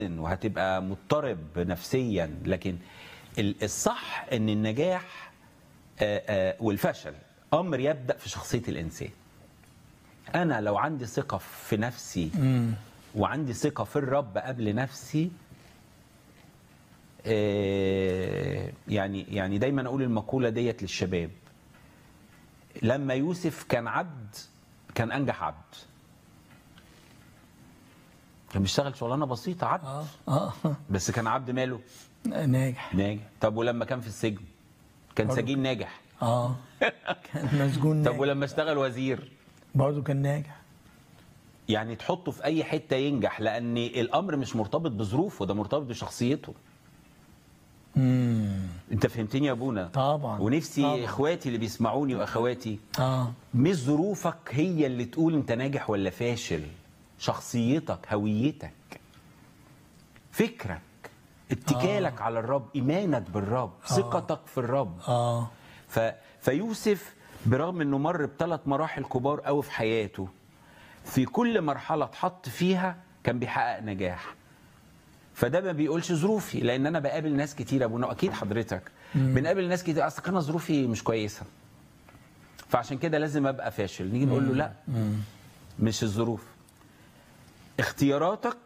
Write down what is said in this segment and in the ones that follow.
وهتبقى مضطرب نفسيا لكن ال- الصح ان النجاح آه، آه، والفشل امر يبدا في شخصيه الانسان انا لو عندي ثقه في نفسي وعندي ثقه في الرب قبل نفسي آه، يعني يعني دايما اقول المقوله ديت للشباب لما يوسف كان عبد كان انجح عبد كان بيشتغل شغلانه بسيطه عبد اه اه بس كان عبد ماله ناجح ناجح طب ولما كان في السجن كان برضه. سجين ناجح اه كان مسجون طب ناجح ولما اشتغل وزير برضه كان ناجح يعني تحطه في اي حته ينجح لان الامر مش مرتبط بظروفه ده مرتبط بشخصيته امم انت فهمتني يا ابونا طبعا ونفسي طبعا. اخواتي اللي بيسمعوني واخواتي اه مش ظروفك هي اللي تقول انت ناجح ولا فاشل شخصيتك هويتك فكرك اتكالك على الرب ايمانك بالرب ثقتك في الرب اه ف... فيوسف برغم انه مر بثلاث مراحل كبار قوي في حياته في كل مرحله اتحط فيها كان بيحقق نجاح فده ما بيقولش ظروفي لان انا بقابل ناس كتير يا ابونا اكيد حضرتك بنقابل ناس كتير اصل انا ظروفي مش كويسه فعشان كده لازم ابقى فاشل نيجي نقول له لا مش الظروف اختياراتك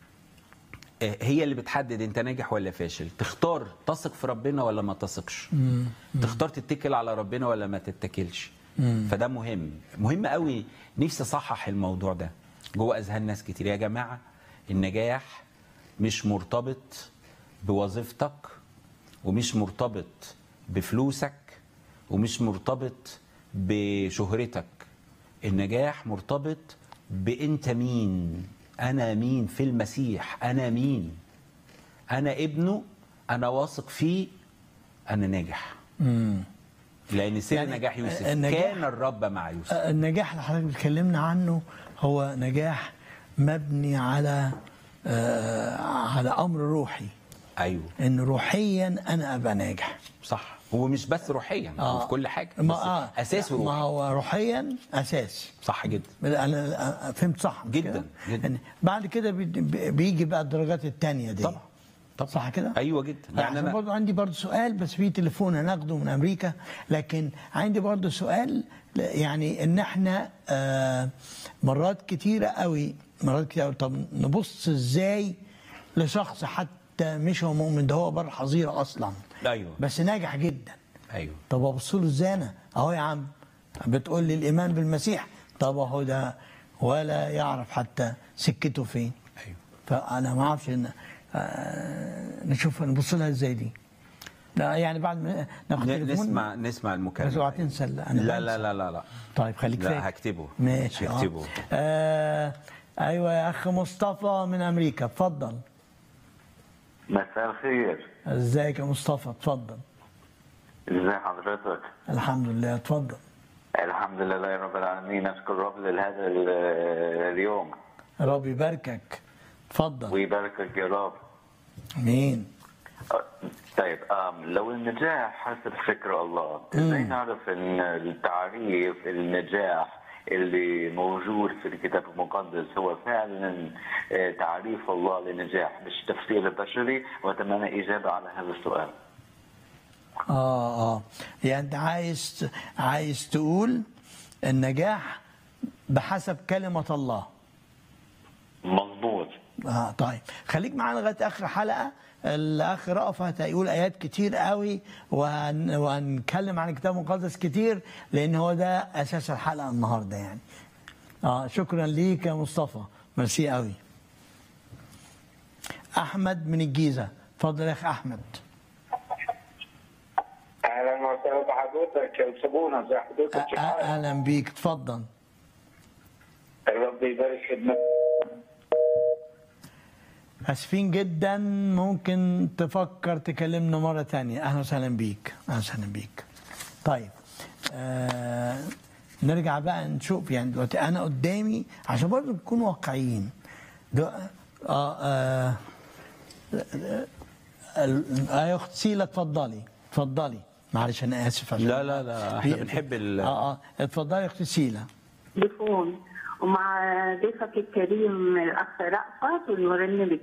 آه، هي اللي بتحدد انت ناجح ولا فاشل تختار تثق في ربنا ولا ما تثقش تختار تتكل على ربنا ولا ما تتكلش فده مهم مهم قوي نفسي اصحح الموضوع ده جوه اذهان ناس كتير يا جماعه النجاح مش مرتبط بوظيفتك ومش مرتبط بفلوسك ومش مرتبط بشهرتك النجاح مرتبط بانت مين انا مين في المسيح انا مين انا ابنه انا واثق فيه انا ناجح امم لان سر يعني نجاح يوسف النجاح- كان الرب مع يوسف النجاح اللي حضرتك بتكلمنا عنه هو نجاح مبني على آه على امر روحي ايوه ان روحيا انا ابقى ناجح صح هو مش بس روحيا هو في كل حاجه بس ما آه اساسه ما روحي هو روحيا اساس صح جدا انا فهمت صح مش جداً، كده؟ جداً. يعني بعد كده بي- بيجي بقى الدرجات الثانيه دي طبعا طبعا صح كده؟ ايوه جدا يعني أنا برضو عندي برضو سؤال بس في تليفون هناخده من امريكا لكن عندي برضو سؤال ل- يعني ان احنا آه مرات كتيره قوي مرات كتيره قوي طب نبص ازاي لشخص حتى مش هو مؤمن ده هو بره حظيره اصلا ايوه بس ناجح جدا ايوه طب ابص له ازاي انا اهو يا عم بتقول لي الايمان بالمسيح طب اهو ده ولا يعرف حتى سكته فين ايوه فانا ما اعرفش ان آه، نشوف نبص لها ازاي دي لا يعني بعد ما ناخد ن- تليفون نسمع نسمع المكالمه بس اوعى تنسى ال- أنا لا بنسى. لا لا لا لا طيب خليك لا، فاكر هكتبه. ماشي آه. هكتبه. آه ايوه يا اخ مصطفى من امريكا اتفضل مساء الخير ازيك يا مصطفى اتفضل ازي حضرتك الحمد لله اتفضل الحمد لله يا رب العالمين اشكر رب لهذا ال- اليوم ربي يباركك اتفضل ويباركك يا رب مين طيب أم لو النجاح حسب فكر الله ازاي نعرف ان التعريف النجاح اللي موجود في الكتاب المقدس هو فعلا آه، تعريف الله للنجاح مش تفسير بشري واتمنى اجابه على هذا السؤال اه اه يعني انت عايز عايز تقول النجاح بحسب كلمة الله مظبوط اه طيب خليك معانا لغايه اخر حلقه الاخ رأفت هيقول ايات كتير قوي وهن وهنتكلم عن الكتاب المقدس كتير لان هو ده اساس الحلقه النهارده يعني اه شكرا ليك يا مصطفى ميرسي قوي احمد من الجيزه اتفضل يا اخ احمد اهلا وسهلا بحضرتك يا صابونه زي أ- حضرتك أ- اهلا بيك اتفضل الرب يبارك خدمتك اسفين جدا ممكن تفكر تكلمنا مرة تانية اهلا وسهلا بيك اهلا وسهلا بيك طيب آه نرجع بقى نشوف يعني دلوقتي انا قدامي عشان برضه نكون واقعيين دو- اه, آه ال- آه يا اخت سيلا اتفضلي اتفضلي معلش انا اسف عشان لا لا لا احنا بنحب ال اه اه اتفضلي يا اخت سيلا تليفون ومع ضيفك الكريم الاخ رأفت ونورني